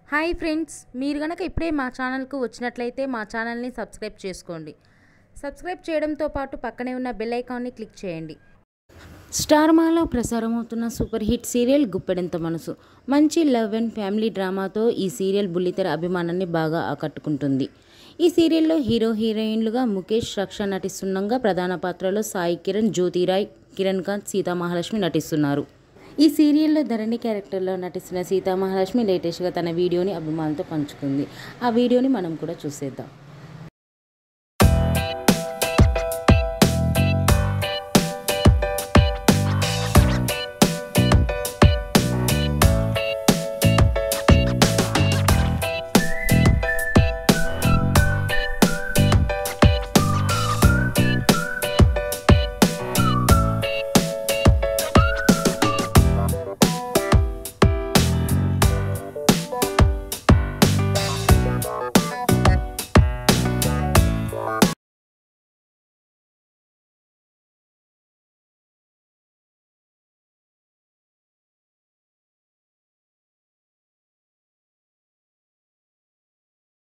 hi friends మీరు గనక ఇప్పుడే మా ఛానల్కు వచ్చినట్లయితే మా ఛానల్ని సబ్స్క్రైబ్ చేసుకోండి సబ్స్క్రైబ్ చేయడంతో పాటు పక్కనే ఉన్న బెల్ ఐకాన్ని క్లిక్ చేయండి స్టార్ మాలో ప్రసారమవుతున్న super hit serial Guppedantha Manasu మంచి లవ్ అండ్ ఫ్యామిలీ డ్రామాతో ఈ సీరియల్ బుల్లితెర అభిమానాన్ని బాగా ఆకట్టుకుంటుంది ఈ సీరియల్లో హీరో హీరోయిన్లుగా ముఖేష్ రక్ష నటిస్తుండగా ప్రధాన పాత్రలో సాయి కిరణ్ జ్యోతిరాయ్ కిరణ్ కాంత్ సీతామహాలక్ష్మి నటిస్తున్నారు ఈ సీరియల్లో ధరణి క్యారెక్టర్లో నటిస్తున్న సీతామహాలక్ష్మి లేటెస్ట్గా తన వీడియోని అభిమానులతో పంచుకుంది ఆ వీడియోని మనం కూడా చూసేద్దాం